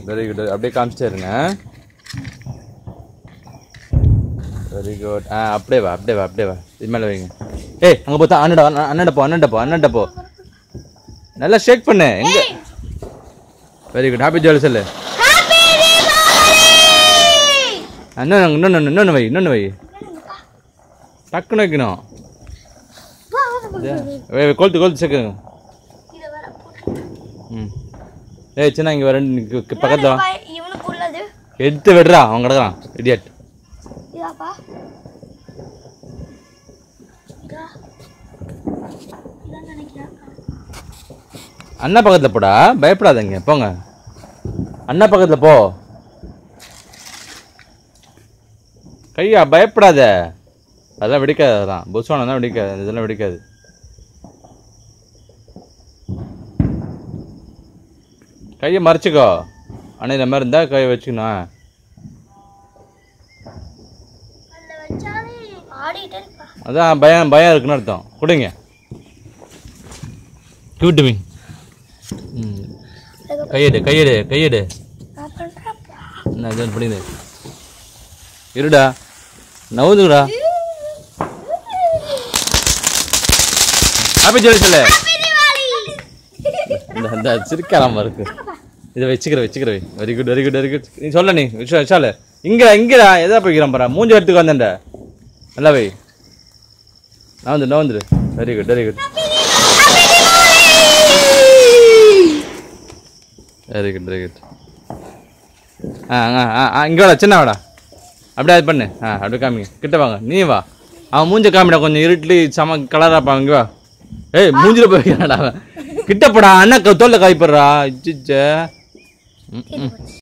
Very good அப்படியே காமிச்சிட்டே இருங்க very good ஆ அப்படியே வா அப்படியே வா அப்படியே வா இது மேலே வைங்க ஏய் அங்கே பார்த்தா அண்ணடா அண்ணன்ட போ அண்ணன்ட போ அண்ணன்ட போ நல்லா ஷேக் பண்ணு எங்க வெரி குட் ஹாப்பி ஜுவல் சொல்லு இன்னொன்று இன்னொன்று இன்னொன்று வை இன்னொன்று வை டக்குன்னு வைக்கணும் வே- வே, கொளுத்து கொளுத்து சேர்க்குங்க ம் ஏய் சின்ன இங்கே ரெண்டு பக்கத்தில் வா இவனுக்கு உள்ளது எடுத்து விடுறா அவன் கிடக்குறான் இடியட் இதாப்பா இதா. இதான் நினைக்கிறேன் அண்ணா பக்கத்தில் போடா பயப்படாதீங்க போங்க அண்ணா பக்கத்தில் போ கையா பயப்படாத அதெல்லாம் வெடிக்காது அதெல்லாம் புஸ்வானம் தான் வெடிக்காது இதெல்லாம் வெடிக்காது கையை மறைச்சிக்கோ ஆனால் இந்த மாதிரி இருந்தால் கையை வச்சுக்கணும் அதில் வச்சாலே ஆடிட்டே இருப்பா அதான் பயம் பயம் இருக்குன்னு அர்த்தம் கொடுங்க கிவிட்டு மீ ம் கையெடு கையெடு கையெடு நான் பண்ணுறப்பா என்ன இது பண்ணிடு இருடா நவுதுடா ஹாப்பி ஜோலி சொல்லு இந்த இந்த சிரிக்காம இருக்கு இதை வச்சுக்கிற வச்சுக்கிற very good very good very good நீ சொல்ல நீ விஷா விஷாலு இங்கடா இங்கடா எதா போய்க்கிறான் பாரா மூஞ்சி எடுத்துக்கு வந்தேன்டா நல்லா வை நான் வந்து நான் வந்துடு very good very good very good very good ஆ ஆ ஆ ஆ இங்கே வாடா சின்ன வாடா அப்படியே அது பண்ணு ஆ அப்படியே காமிங்க கிட்ட வாங்க நீ வா அவன் மூஞ்ச காமிடா கொஞ்சம் இருட்லி செம கலராக இருப்பான் இங்கே வா ஏய் மூஞ்சில போய்க்கிறான்டா அவன் கிட்ட போடா அண்ணா தோல்ல காய்ப்படுறா இச்சிச்சே ம் ம்